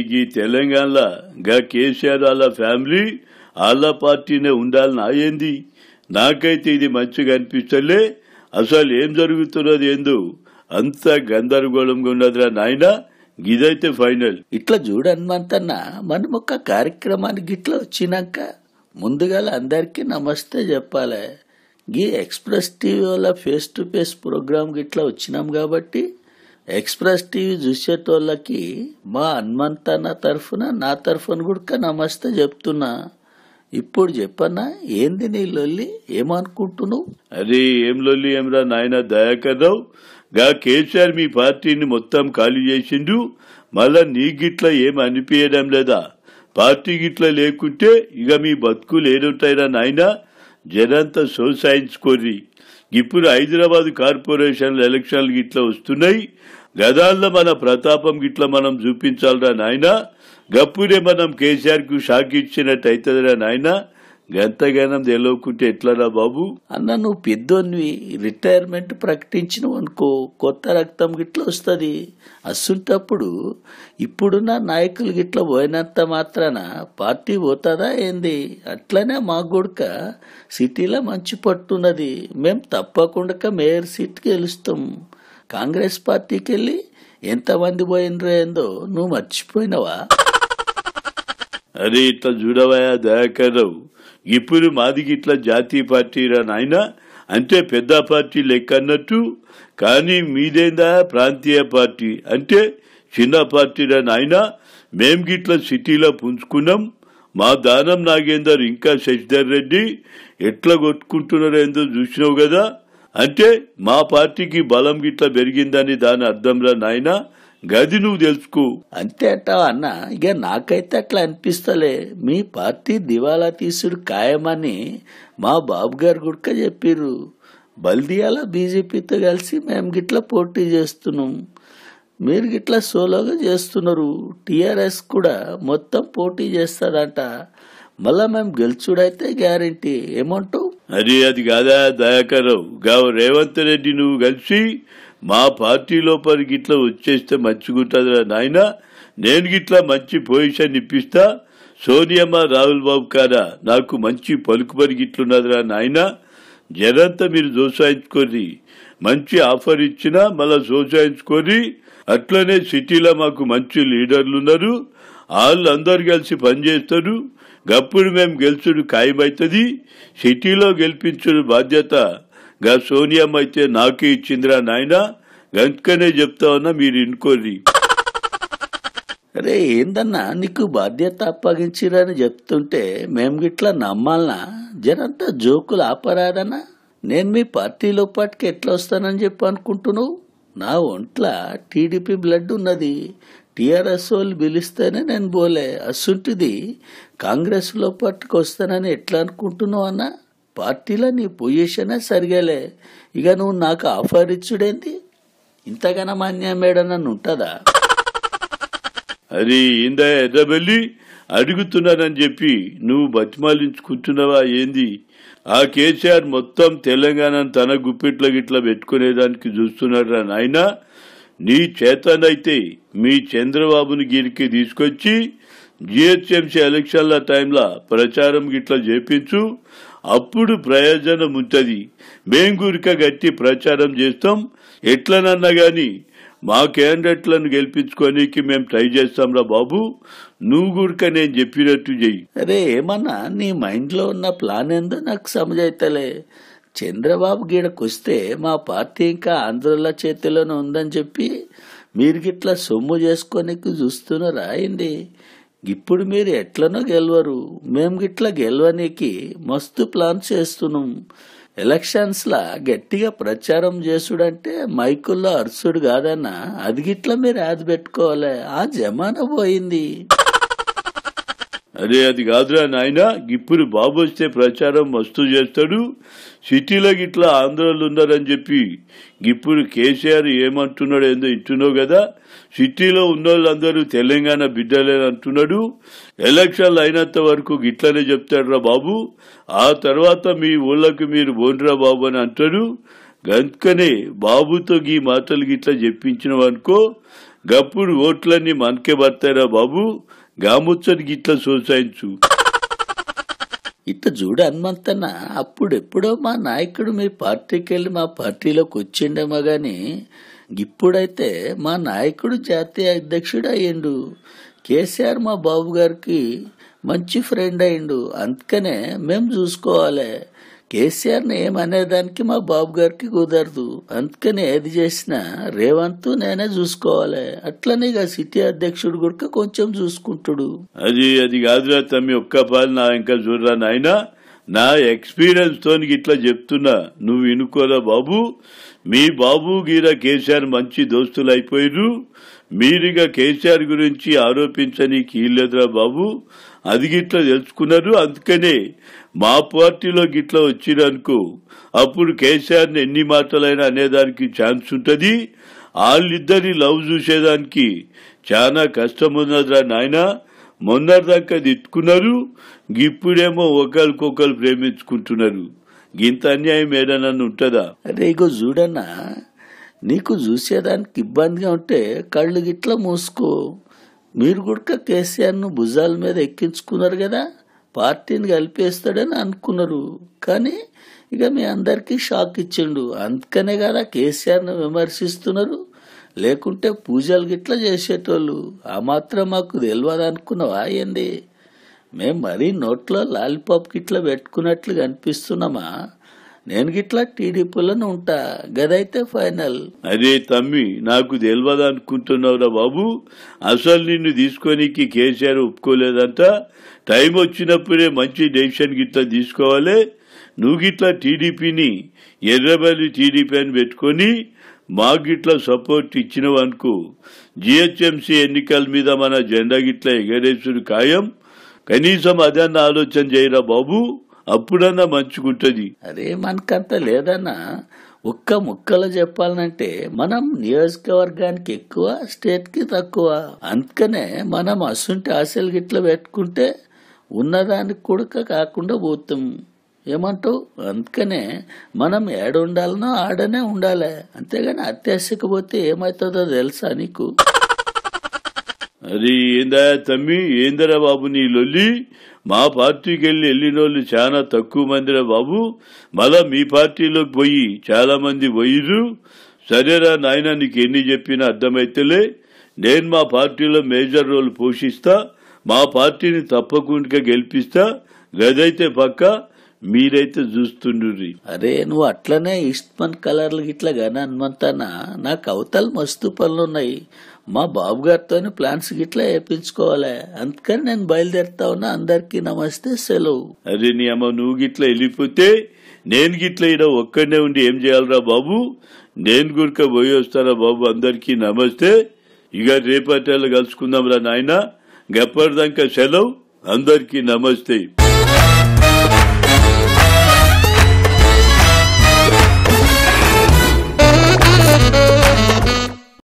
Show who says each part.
Speaker 1: ఈ తెలంగాణలో గా కేసీఆర్ వాళ్ళ ఫ్యామిలీ వాళ్ళ పార్టీనే ఉండాలని ఆయింది నాకైతే ఇది మంచిగా అనిపిస్తలే అసలు ఏం జరుగుతున్నది ఏందో అంత గందరగోళంగా ఉన్నదిరా నాయన ఇదైతే ఫైనల్
Speaker 2: ఇట్లా చూడనుమంతన్న మనం ఒక కార్యక్రమానికి ఇట్లా వచ్చినాక ముందుగా అందరికీ నమస్తే చెప్పాలి గీ ఎక్స్ప్రెస్ టీవీ వల్ల ఫేస్ టు ఫేస్ ప్రోగ్రామ్ ఇట్లా వచ్చినాం కాబట్టి ఎక్స్ప్రెస్ టీవీ చూసేటోళ్ళకి మా హనుమంతన్న తరఫున నా తరఫున కూడా నమస్తే చెప్తున్నా ఇప్పుడు చెప్పన్నా ఏంది నీ లొల్లి ఏమనుకుంటున్నావు
Speaker 1: అరే ఏం లొల్లి ఏమ్రా నాయన దయాకర్ రావు గా కేసీఆర్ మీ పార్టీని మొత్తం ఖాళీ చేసిండు మళ్ళా నీ గిట్ల ఏం అనిపించడం లేదా పార్టీ గిట్ల లేకుంటే ఇక మీ బతుకులు ఏడుంటాయిరా నాయన జనంతా సోసాయించుకోర్రి ఇప్పుడు హైదరాబాద్ కార్పొరేషన్ ఎలక్షన్లు గిట్ల వస్తున్నాయి గదాల్లో మన ప్రతాపం గిట్ల మనం చూపించాలరా నాయన గప్పుడే మనం కేసీఆర్ కు షాక్ ఇచ్చినట్టు అవుతుందిరా నాయన గంతగానం తెలియకుంటే ఎట్లరా బాబు
Speaker 2: అన్న నువ్వు పెద్దోన్వి రిటైర్మెంట్ ప్రకటించినవు అనుకో కొత్త రక్తం గిట్ల వస్తుంది అస్సుంటప్పుడు ఇప్పుడున్న నాయకులు గిట్ల పోయినంత మాత్రాన పార్టీ పోతుందా ఏంది అట్లనే మా గుడక సిటీలో మంచి పట్టున్నది మేం తప్పకుండా మేయర్ సీట్కి గెలుస్తాం కాంగ్రెస్ పార్టీకి వెళ్ళి ఎంతమంది పోయినరో ఏందో నువ్వు మర్చిపోయినవా
Speaker 1: అరే ఇట్లా చూడవయా దయాకర్ రావు ఇప్పుడు మాది గిట్ల జాతీయ పార్టీరా నాయన అంటే పెద్ద పార్టీ లెక్క అన్నట్టు కానీ మీదేందా ప్రాంతీయ పార్టీ అంటే చిన్న పార్టీరా నాయన మేం గిట్ల సిటీలో పుంజుకున్నాం మా దానం నాగేందర్ ఇంకా శశిధర్ రెడ్డి ఎట్లా కొట్టుకుంటున్నారో ఏందో చూసినావు కదా అంటే మా పార్టీకి బలం గిట్ల పెరిగిందని దాని అర్థంరా నాయన గది నువ్వు తెలుసుకో
Speaker 2: అంతే అంటావా అన్న ఇక నాకైతే అట్లా అనిపిస్తలే మీ పార్టీ దివాలా తీసుడు ఖాయమని మా బాబు గారు గుడక చెప్పిర్రు బల్దియాల బీజేపీతో కలిసి మేము గిట్లా పోటీ చేస్తున్నాం మీరు గిట్లా సోలోగా చేస్తున్నారు టీఆర్ఎస్ కూడా మొత్తం పోటీ చేస్తారంట మళ్ళా మేము గెలుచుడైతే గ్యారంటీ ఏమంటావు
Speaker 1: అరే అది కాదా దయాకరావు గావు రేవంత్ రెడ్డి నువ్వు కలిసి మా పార్టీ లోపలి గిట్ల వచ్చేస్తే మంచిగుంటుందిరా నాయన నేను గిట్లా మంచి పొజిషన్ ఇప్పిస్తా సోనియమ్మ రాహుల్ బాబు కాదా నాకు మంచి పలుకుబడి గిట్లున్నదిరా నాయన జనంతా మీరు దోసాయించుకోర్రి మంచి ఆఫర్ ఇచ్చినా మళ్ళా దోసాయించుకోర్రి అట్లనే సిటీలో మాకు మంచి లీడర్లు ఉన్నారు వాళ్ళు అందరు కలిసి పనిచేస్తారు గప్పుడు మేము గెలుచుడు ఖాయమవుతుంది సిటీలో గెలిపించుడు బాధ్యత గా సోనియమ్మ అయితే నాకే ఇచ్చిందిరా నాయన గంకనే చెప్తా ఉన్నా మీరు ఇనుకోర్రి
Speaker 2: అరే ఏందన్నా నీకు బాధ్యత అప్పగించిరని చెప్తుంటే మేము గిట్లా నమ్మాలనా జరంతా జోకులు ఆపరాదన్నా నేను మీ పార్టీలో పాటికి ఎట్లా వస్తానని చెప్పి అనుకుంటున్నావు నా ఒంట్ల టీడీపీ బ్లడ్ ఉన్నది టీఆర్ఎస్ వాళ్ళు పిలిస్తేనే నేను పోలే అసుంటిది కాంగ్రెస్ లో పట్టుకు వస్తానని ఎట్లా అనుకుంటున్నావు అన్న పార్టీలో నీ పొజిషనే సరిగలే ఇక నువ్వు నాకు ఆఫర్ ఇచ్చుడేంది ఇంతగానో మాన్యం మేడనన్ను ఉంటుందా
Speaker 1: అరే ఏందా ఎర్రబెల్లి అడుగుతున్నానని చెప్పి నువ్వు బతిమాలించుకుంటున్నావా ఏంది ఆ కేసీఆర్ మొత్తం తెలంగాణను తన గుప్పిట్లో గిట్లా పెట్టుకునేదానికి చూస్తున్నారా నాయన నీ చేతనైతే మీ చంద్రబాబుని గిరికి తీసుకొచ్చి జిహెచ్ఎంసీ ఎలక్షన్ల టైంలో ప్రచారం గిట్లా చేపించు అప్పుడు ప్రయోజనం ఉంటది మేం గురిక గట్టి ప్రచారం చేస్తాం ఎట్లనన్నా గాని మా క్యాండిడేట్లను గెలిపించుకోనికి మేము ట్రై చేస్తాం రా బాబు నువ్వు గురిక నేను చెప్పినట్టు చెయ్యి
Speaker 2: అరే ఏమన్నా నీ మైండ్లో ఉన్న ప్లాన్ ఏందో నాకు సమజైతలే చంద్రబాబు గీడకొస్తే మా పార్టీ ఇంకా ఆంధ్రుల చేతిలోనే ఉందని చెప్పి మీరు గిట్లా సొమ్ము చేసుకోనికి చూస్తున్నారా అయింది ఇప్పుడు మీరు ఎట్లనో గెలవరు మేము గిట్లా గెలవనీకి మస్తు ప్లాన్ చేస్తున్నాం ఎలక్షన్స్ లా గట్టిగా ప్రచారం చేసుడంటే మైకుల్లో అరుసుడు కాదన్నా అది గిట్లా మీరు యాద పెట్టుకోవాలి ఆ జమానా పోయింది
Speaker 1: అరే అది కాదురా నాయన ఇప్పుడు బాబు వస్తే ప్రచారం మస్తు చేస్తాడు సిటీలో గిట్లా ఆంధ్రాలు ఉన్నారని చెప్పి ఇప్పుడు కేసీఆర్ ఏమంటున్నాడు ఏందో ఇంటున్నావు కదా సిటీలో ఉన్న వాళ్ళందరూ తెలంగాణ బిడ్డలే అంటున్నాడు ఎలక్షన్లు అయినంత వరకు గిట్లనే చెప్తాడు రా బాబు ఆ తర్వాత మీ ఊళ్ళకి మీరు బోన్రా బాబు అని అంటాడు గందుకనే బాబుతో ఈ మాటలు గిట్లా చెప్పించినవనుకో గప్పుడు ఓట్లన్నీ మనకే పడతారా బాబు గాముచ్చని గిట్ల సోసాయించు
Speaker 2: ఇట్లా చూడు హనుమంతన్న అప్పుడెప్పుడో మా నాయకుడు మీ పార్టీకి వెళ్ళి మా పార్టీలోకి వచ్చిండేమో గాని ఇప్పుడైతే మా నాయకుడు జాతీయ అధ్యక్షుడు అయ్యిండు కేసీఆర్ మా బాబు గారికి మంచి ఫ్రెండ్ అయ్యిండు అందుకనే మేము చూసుకోవాలి కేసీఆర్ని ఏమనేదానికి మా బాబు గారికి కుదరదు అందుకని ఏది చేసినా రేవంత్ నేనే చూసుకోవాలి అట్లనే ఇక సిటీ అధ్యక్షుడు కూడా కొంచెం చూసుకుంటాడు
Speaker 1: అది అది కాదురా తమ్మి ఒక్క పాలు నా ఇంకా చూడరా నాయనా నా ఎక్స్పీరియన్స్ తోని ఇట్లా చెప్తున్నా నువ్వు వినుకోరా బాబు మీ బాబు గీర కేసీఆర్ మంచి దోస్తులు అయిపోయారు మీరిగా కేసీఆర్ గురించి ఆరోపించనీకి వీల్లేదురా బాబు అది గిట్లా తెలుసుకున్నారు అందుకనే మా పార్టీలో గిట్లా వచ్చిరనుకో అప్పుడు కేసీఆర్ని ఎన్ని మాటలైనా అనేదానికి ఛాన్స్ ఉంటది వాళ్ళిద్దరి లవ్ చూసేదానికి చాలా కష్టం ఉన్నదిరా నాయనా మొన్నటిదాకా తిట్టుకున్నారు ఇప్పుడేమో ఒకరికొకరు ప్రేమించుకుంటున్నారు గింత అన్యాయం ఏదైనా ఉంటుందా
Speaker 2: అరే ఇగో చూడన్నా నీకు చూసేదానికి ఇబ్బందిగా ఉంటే కళ్ళు గిట్లా మూసుకో మీరు కూడా కేసీఆర్ను భుజాల మీద ఎక్కించుకున్నారు కదా పార్టీని కలిపేస్తాడని అనుకున్నారు కానీ ఇక మీ అందరికీ షాక్ ఇచ్చిండు అందుకనే కదా కేసీఆర్ను విమర్శిస్తున్నారు లేకుంటే పూజలు గిట్లా చేసేటోళ్ళు ఆ మాత్రం మాకు తెలియదు అనుకున్నావా ఏంది మేం మరీ నోట్లో లాలిపాప్ గిట్లా పెట్టుకున్నట్లు కనిపిస్తున్నామా నేను గిట్లా టీడీపీలోనే ఉంటా గదైతే ఫైనల్
Speaker 1: అరే తమ్మి నాకు తెలియదు అనుకుంటున్నావురా బాబు అసలు నిన్ను తీసుకోనికి కేసీఆర్ ఒప్పుకోలేదంట టైం వచ్చినప్పుడే మంచి డెసిషన్ గిట్లా తీసుకోవాలి నువ్వు గిట్లా టీడీపీని ఎర్రబల్లి టీడీపీ అని పెట్టుకొని మాకు గిట్లా సపోర్ట్ ఇచ్చినవు అనుకో జిహెచ్ఎంసీ ఎన్నికల మీద మన జెండా గిట్లా ఎగరేసుడు ఖాయం కనీసం అదన్న ఆలోచన చేయరా బాబు అప్పుడన్నా మంచిగుంటది
Speaker 2: అరే మనకంత లేదన్నా ఒక్క ముక్కలో చెప్పాలంటే మనం నియోజకవర్గానికి ఎక్కువ స్టేట్ కి తక్కువ అందుకనే మనం అసుంటి ఆశలు గిట్ల పెట్టుకుంటే ఉన్నదానికి కూడా కాకుండా పోతాం ఏమంటావు అందుకనే మనం ఏడ ఉండాలనో ఆడనే ఉండాలి అంతేగాని అత్యాశకు పోతే ఏమవుతుందో తెలుసా నీకు
Speaker 1: అది ఏందా తమ్మి ఏందరా బాబు నీ లొల్లి మా పార్టీకి వెళ్ళి వెళ్ళిన వాళ్ళు చాలా తక్కువ మందిరా బాబు మళ్ళా మీ పార్టీలోకి పోయి చాలా మంది పోయిర్రు సరేరా నాయన నీకు ఎన్ని చెప్పినా అర్థమైతేలే నేను మా పార్టీలో మేజర్ రోల్ పోషిస్తా మా పార్టీని తప్పకుండా గెలిపిస్తా గదైతే పక్క మీరైతే చూస్తుండ్రి
Speaker 2: అరే నువ్వు అట్లనే ఇష్టమన్ కలర్లు గిట్లా గానీ హనుమంతానా నాకు అవతల మస్తు పనులున్నాయి మా బాబు గారితో ప్లాన్స్ గిట్లా వేయించుకోవాలి అందుకని నేను బయలుదేరుతా ఉన్నా అందరికీ నమస్తే సెలవు
Speaker 1: అరే నీ అమ్మ నువ్వు గిట్లా వెళ్ళిపోతే నేను గిట్లా ఈడ ఒక్కడనే ఉండి ఏం చేయాలరా బాబు నేను గురిక పోయి వస్తారా బాబు అందరికీ నమస్తే ఇక రేపటేళ్ళు కలుసుకుందాం రా నాయన గప్పటిదాకా సెలవు అందరికీ నమస్తే